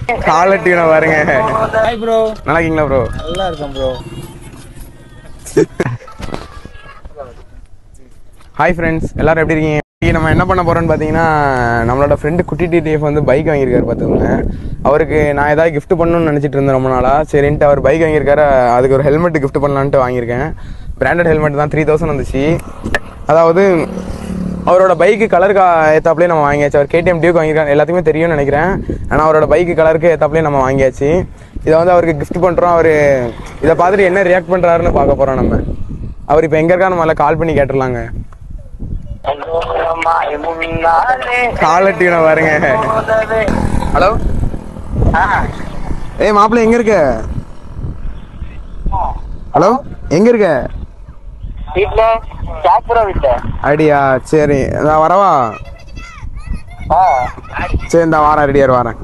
காலட்டின பாருங்க hi bro நல்லா இருக்கீங்களா ப்ரோ நல்லா இருக்கேன் ப்ரோ ஹாய் ஃப்ரெண்ட்ஸ் எல்லாரும் எப்படி இருக்கீங்க இன்னைக்கு நம்ம என்ன பண்ண போறோம்னு பார்த்தீங்கன்னா நம்மளோட ஃப்ரெண்டு குட்டி டிடிஎஃப் வந்து பைக் வாங்கியிருக்காரு பார்த்துக்கோங்க அவருக்கு நான் ஏதாவது gift பண்ணணும்னு நினச்சிட்டு இருந்தேன் ரொம்ப நாளாக சரின்ட்டு அவர் பைக் வாங்கியிருக்காரு அதுக்கு ஒரு ஹெல்மெட் gift பண்ணலான்ட்டு வாங்கியிருக்கேன் பிராண்டட் ஹெல்மெட் தான் த்ரீ தௌசண்ட் வந்துச்சு அதாவது அவரோட பைக்கு கலருக்கு ஏத்தாப்புலேயே நம்ம வாங்கியாச்சு அவர் கேடிஎம் டியூக் வாங்கியிருக்காரு எல்லாத்துக்குமே தெரியும்னு நினைக்கிறேன் ஆனால் அவரோட பைக்கு கலருக்கு ஏத்தாப்புலேயே நம்ம வாங்கியாச்சு இதை வந்து அவருக்கு gift பண்ணுறோம் அவர் இதை பார்த்துட்டு என்ன ரியாக்ட் பண்ணுறாருன்னு பார்க்க போகிறோம் நம்ம அவர் இப்போ எங்கே இருக்கான்னு முதல்ல கால் பண்ணி கேட்டுடலாங்க காலட்டின பாருங்க ஹலோ ஏய் மாப்பிள்ள எங்க இருக்க ஹலோ எங்க இருக்க வீட்ல சாப்பிட வீட்ல ஐடியா சரி நான் வரவா ஆ சரி இந்த வாரேன் ரெடியார் வரேன்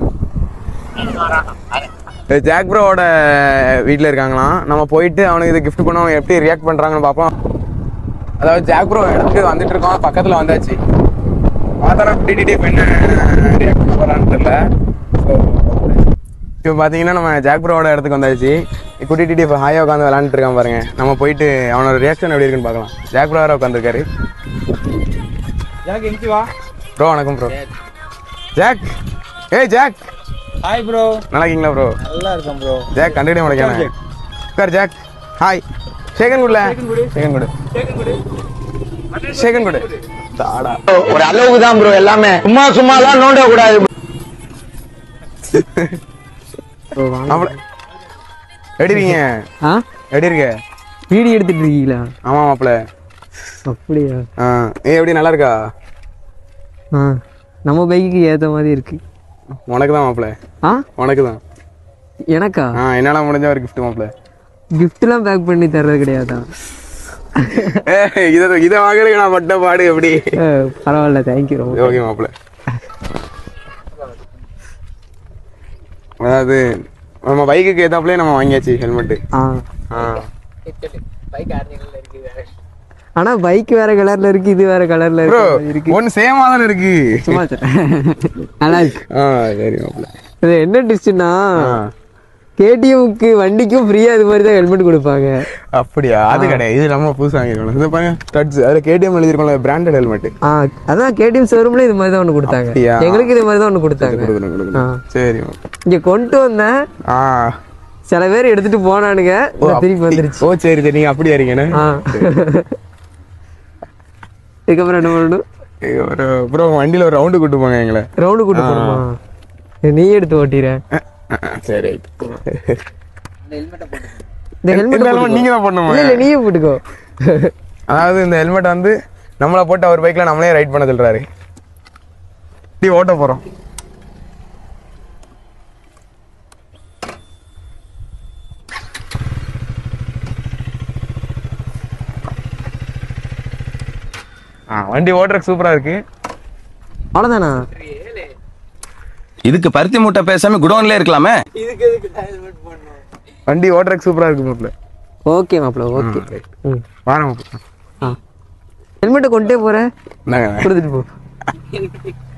இது ஜாக் ப்ரோவோட வீட்டில் இருக்காங்களாம் நம்ம போயிட்டு அவனுக்கு இது கிஃப்ட் பண்ணுவோம் எப்படி ரியாக்ட் பண்ணுறாங்கன்னு பார்ப்போம் அதாவது ஜாக் ப்ரோ இடத்துக்கு வந்துட்டு இருக்கோம் பக்கத்தில் வந்தாச்சு பார்த்தா டிடிடி என்ன ரியாக்ட் பண்ண போகிறான்னு தெரியல ஸோ இப்போ பார்த்தீங்கன்னா நம்ம ஜாக் ப்ரோவோட இடத்துக்கு வந்தாச்சு குட்டி டிடி இப்போ ஹாயாக உட்காந்து விளாண்டுட்டு இருக்கான் பாருங்க நம்ம போயிட்டு அவனோட ரியாக்ஷன் எப்படி இருக்குன்னு பார்க்கலாம் ஜாக் ப்ரோ வேறு உட்காந்துருக்காரு எனக்கு எங்கி வா ப்ரோ வணக்கம் ப்ரோ ஜாக் ஏய் ஜாக் ஹாய் ப்ரோ நல்லா இருக்கீங்களா ப்ரோ நல்லா இருக்கேன் ப்ரோ ஜாக் கண்டுக்கிட்டே முடிக்கானே உட்கார் ஜாக் ஹாய் சேகன் குட்ல சேகன் குடு சேகன் குடு தாடா ஒரு அளவுக்கு தான் ப்ரோ எல்லாமே சும்மா சும்மா எல்லாம் நோண்ட கூடாது மாப்பிள எப்படி இருக்கீங்க ஆ எப்படி இருக்க வீடியோ எடுத்துட்டு இருக்கீங்களா ஆமா மாப்பிள அப்படியா ஆ ஏ எப்படி நல்லா இருக்கா ஆ நம்ம பைக்குக்கு ஏற்ற மாதிரி இருக்கு உனக்கு தான் மாப்பிள ஆ உனக்கு தான் எனக்கா ஆ என்னால் முடிஞ்ச ஒரு கிஃப்ட் மாப்பிள கிஃப்ட்லாம் பேக் பண்ணி தர்றது கிடையாதா ஏ இதை இதை வாங்குறதுக்கு நான் பட்ட பாடு எப்படி ஆ, பரவாயில்ல தேங்க்யூ ரொம்ப ஓகே மாப்பிள அதாவது நம்ம பைக்குக்கு ஏத்தாப்புலயே நம்ம வாங்கியாச்சு ஹெல்மெட்டு ஆ ஆ ஆனா பைக் வேற கலர்ல இருக்கு இது வேற கலர்ல ப்ரோ இருக்கு ஒன்று சேமா தானே இருக்கு சும்மா சொல்றேன். நல்லா இருக்கு ஆ சரி மாப்பிள இது என்ன டிஸ்ட்னா ஆ கேடிஎம்க்கு வண்டிக்கும் ஃப்ரீயா இது மாதிரி தான் ஹெல்மெட் கொடுப்பாங்க அப்படியா அது கிடையாது இது நம்ம புதுசாக வாங்கிருக்கோம் இது பாருங்க ஸ்டட்ஸ் அதில் கேடிஎம் எழுதிருக்கோம்ல பிராண்டட் ஹெல்மெட் ஆ அதான் கேடிஎம் ஷோரூம்ல இது மாதிரி தான் ஒன்று கொடுத்தாங்க அப்படியா? எங்களுக்கு இது மாதிரி தான் ஒன்று கொடுத்தாங்க கொடுக்குறேன் கொடுக்குறேன் சரி மாப்பிள. இங்க கொண்டு வந்தேன் ஆ சில பேர் எடுத்துட்டு போனானுங்க ஓ, நான் திருப்பி வந்துருச்சு ஓ சரி சரி நீங்க அப்படி இருக்கீங்கன்னு ஆ இதுக்கப்புறம் என்ன பண்ணணும் ஒரு ப்ரோ வண்டியில ஒரு ரவுண்டு கூட்டு போங்க எங்களை ரவுண்டு கூட்டு போகணுமா நீ எடுத்து ஓட்டிற சரி இந்த ஹெல்மெட் helmet நீங்க தான் போடணுமா? இல்ல இல்ல நீயே போட்டுக்கோ அதாவது இந்த ஹெல்மெட் வந்து நம்மளை போட்டு அவர் பைக்ல நம்மளே ரைட் பண்ண சொல்றாரு இப்படி ஓட்ட போறோம் ஆ வண்டி ஓட்டுறதுக்கு சூப்பரா இருக்கு அவ்வளவுதானா இதுக்கு பருத்தி மூட்டை பேசாம குடோன்ல இருக்கலாமே வண்டி ஓட்டுறதுக்கு சூப்பரா இருக்கு மாப்பிள்ள ஓகே மாப்பிள ஓகே ம் வாரம் மாப்பிள்ள ஆ ஹெல்மெட்டை கொண்டே போற இந்தாங்க கொடுத்துட்டு போ